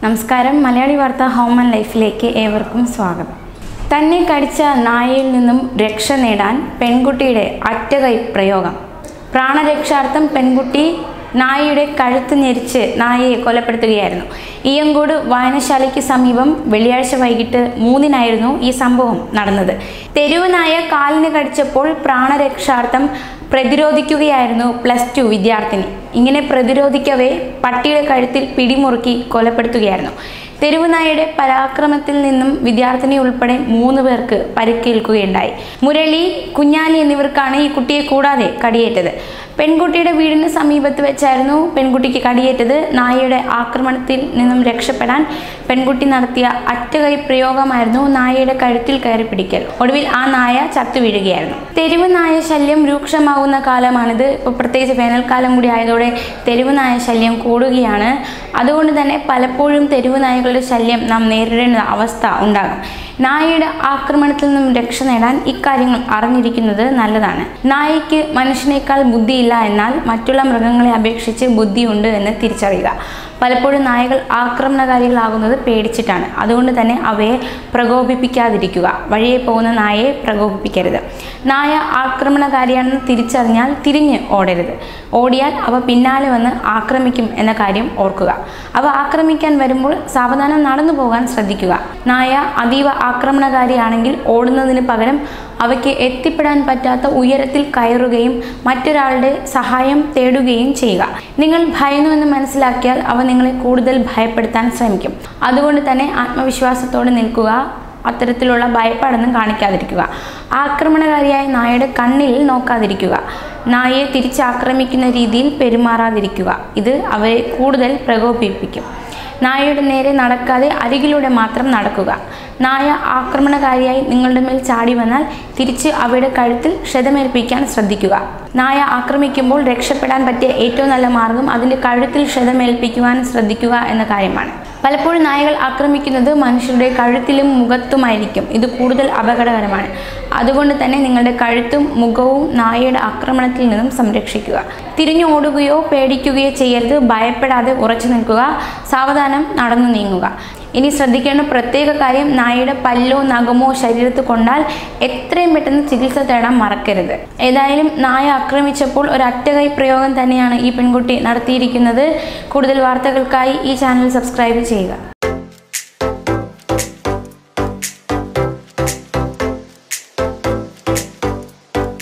നമസ്കാരം മലയാളി വാർത്ത home and ലൈഫിലേക്ക് ഏവർക്കും സ്വാഗതം തന്നെ കടിച്ച നായയിൽ നിന്നും രക്ഷ നേടാൻ പെൺകുട്ടിയുടെ അറ്റകൈ പ്രയോഗം പ്രാണരക്ഷാർത്ഥം പെൺകുട്ടി നായയുടെ കഴുത്ത് ഞെരിച്ച് നായയെ കൊലപ്പെടുത്തുകയായിരുന്നു ഇയങ്കോട് വായനശാലയ്ക്ക് സമീപം വെള്ളിയാഴ്ച വൈകിട്ട് മൂന്നിനായിരുന്നു ഈ സംഭവം നടന്നത് തെരുവ് നായ കാലിന് കടിച്ചപ്പോൾ പ്രാണരക്ഷാർത്ഥം പ്രതിരോധിക്കുകയായിരുന്നു പ്ലസ് ടു വിദ്യാർത്ഥിനി ഇങ്ങനെ പ്രതിരോധിക്കവേ പട്ടിയുടെ കഴുത്തിൽ പിടിമുറുക്കി കൊലപ്പെടുത്തുകയായിരുന്നു തെരുവ് നായയുടെ പരാക്രമത്തിൽ നിന്നും വിദ്യാർത്ഥിനി ഉൾപ്പെടെ മൂന്ന് പേർക്ക് പരിക്കേൽക്കുകയുണ്ടായി മുരളി കുഞ്ഞാലി എന്നിവർക്കാണ് ഈ കുട്ടിയെ കൂടാതെ കടിയേറ്റത് പെൺകുട്ടിയുടെ വീടിന് സമീപത്ത് വെച്ചായിരുന്നു പെൺകുട്ടിക്ക് കടിയേറ്റത് നായയുടെ ആക്രമണത്തിൽ നിന്നും രക്ഷപ്പെടാൻ പെൺകുട്ടി നടത്തിയ അറ്റകൈ പ്രയോഗമായിരുന്നു നായയുടെ കഴുത്തിൽ കയറി പിടിക്കൽ ഒടുവിൽ ആ നായ ചത്തു വീഴുകയായിരുന്നു തെരുവ് നായ ശല്യം രൂക്ഷമാകുന്ന കാലമാണിത് ഇപ്പോൾ പ്രത്യേകിച്ച് വേനൽക്കാലം കൂടി ആയതോടെ തെരുവ് നായ ശല്യം കൂടുകയാണ് അതുകൊണ്ട് തന്നെ പലപ്പോഴും തെരുവ് നായകളുടെ ശല്യം നാം നേരിടേണ്ട അവസ്ഥ ഉണ്ടാകും നായയുടെ ആക്രമണത്തിൽ നിന്നും രക്ഷ നേടാൻ ഇക്കാര്യങ്ങൾ അറിഞ്ഞിരിക്കുന്നത് നല്ലതാണ് നായയ്ക്ക് മനുഷ്യനേക്കാൾ ബുദ്ധിയില്ല എന്നാൽ മറ്റുള്ള മൃഗങ്ങളെ അപേക്ഷിച്ച് ബുദ്ധിയുണ്ട് എന്ന് തിരിച്ചറിയുക പലപ്പോഴും നായകൾ ആക്രമണകാരികളാകുന്നത് പേടിച്ചിട്ടാണ് അതുകൊണ്ട് തന്നെ അവയെ പ്രകോപിപ്പിക്കാതിരിക്കുക വഴിയെ പോകുന്ന നായയെ പ്രകോപിപ്പിക്കരുത് നായ ആക്രമണകാരിയാണെന്ന് തിരിച്ചറിഞ്ഞാൽ തിരിഞ്ഞ് ഓടരുത് ഓടിയാൽ അവ പിന്നാലെ വന്ന് ആക്രമിക്കും എന്ന കാര്യം ഓർക്കുക അവ ആക്രമിക്കാൻ വരുമ്പോൾ സാവധാനം നടന്നു പോകാൻ ശ്രദ്ധിക്കുക നായ അതീവ ആക്രമണകാരിയാണെങ്കിൽ ഓടുന്നതിന് പകരം അവയ്ക്ക് എത്തിപ്പെടാൻ പറ്റാത്ത ഉയരത്തിൽ കയറുകയും മറ്റൊരാളുടെ സഹായം തേടുകയും ചെയ്യുക നിങ്ങൾ ഭയന്നു എന്ന് മനസ്സിലാക്കിയാൽ അവ നിങ്ങളെ കൂടുതൽ ഭയപ്പെടുത്താൻ ശ്രമിക്കും അതുകൊണ്ട് തന്നെ ആത്മവിശ്വാസത്തോടെ നിൽക്കുക അത്തരത്തിലുള്ള ഭയപ്പാടൊന്നും കാണിക്കാതിരിക്കുക ആക്രമണകാരിയായ നായയുടെ കണ്ണിൽ നോക്കാതിരിക്കുക നായയെ തിരിച്ചാക്രമിക്കുന്ന രീതിയിൽ പെരുമാറാതിരിക്കുക ഇത് അവരെ കൂടുതൽ പ്രകോപിപ്പിക്കും നായയുടെ നേരെ നടക്കാതെ അരികിലൂടെ മാത്രം നടക്കുക നായ ആക്രമണകാരിയായി നിങ്ങളുടെ മേൽ ചാടി വന്നാൽ തിരിച്ച് അവയുടെ കഴുത്തിൽ ക്ഷതമേൽപ്പിക്കാൻ ശ്രദ്ധിക്കുക നായ ആക്രമിക്കുമ്പോൾ രക്ഷപ്പെടാൻ പറ്റിയ ഏറ്റവും നല്ല മാർഗം അതിൻ്റെ കഴുത്തിൽ ക്ഷതമേൽപ്പിക്കുവാൻ ശ്രദ്ധിക്കുക എന്ന കാര്യമാണ് പലപ്പോഴും നായകൾ ആക്രമിക്കുന്നത് മനുഷ്യരുടെ കഴുത്തിലും മുഖത്തുമായിരിക്കും ഇത് കൂടുതൽ അപകടകരമാണ് അതുകൊണ്ട് തന്നെ നിങ്ങളുടെ കഴുത്തും മുഖവും നായയുടെ ആക്രമണത്തിൽ നിന്നും സംരക്ഷിക്കുക തിരിഞ്ഞു ഓടുകയോ പേടിക്കുകയോ ചെയ്യരുത് ഭയപ്പെടാതെ ഉറച്ചു നിൽക്കുക സാവധാനം നടന്നു നീങ്ങുക ഇനി ശ്രദ്ധിക്കേണ്ട പ്രത്യേക കാര്യം നായയുടെ പല്ലോ നഖമോ ശരീരത്ത് കൊണ്ടാൽ എത്രയും പെട്ടെന്ന് ചികിത്സ തേടാൻ മറക്കരുത് ഏതായാലും നായ ആക്രമിച്ചപ്പോൾ ഒരു അറ്റകൈ പ്രയോഗം തന്നെയാണ് ഈ പെൺകുട്ടി നടത്തിയിരിക്കുന്നത് കൂടുതൽ വാർത്തകൾക്കായി ഈ ചാനൽ സബ്സ്ക്രൈബ് ചെയ്യുക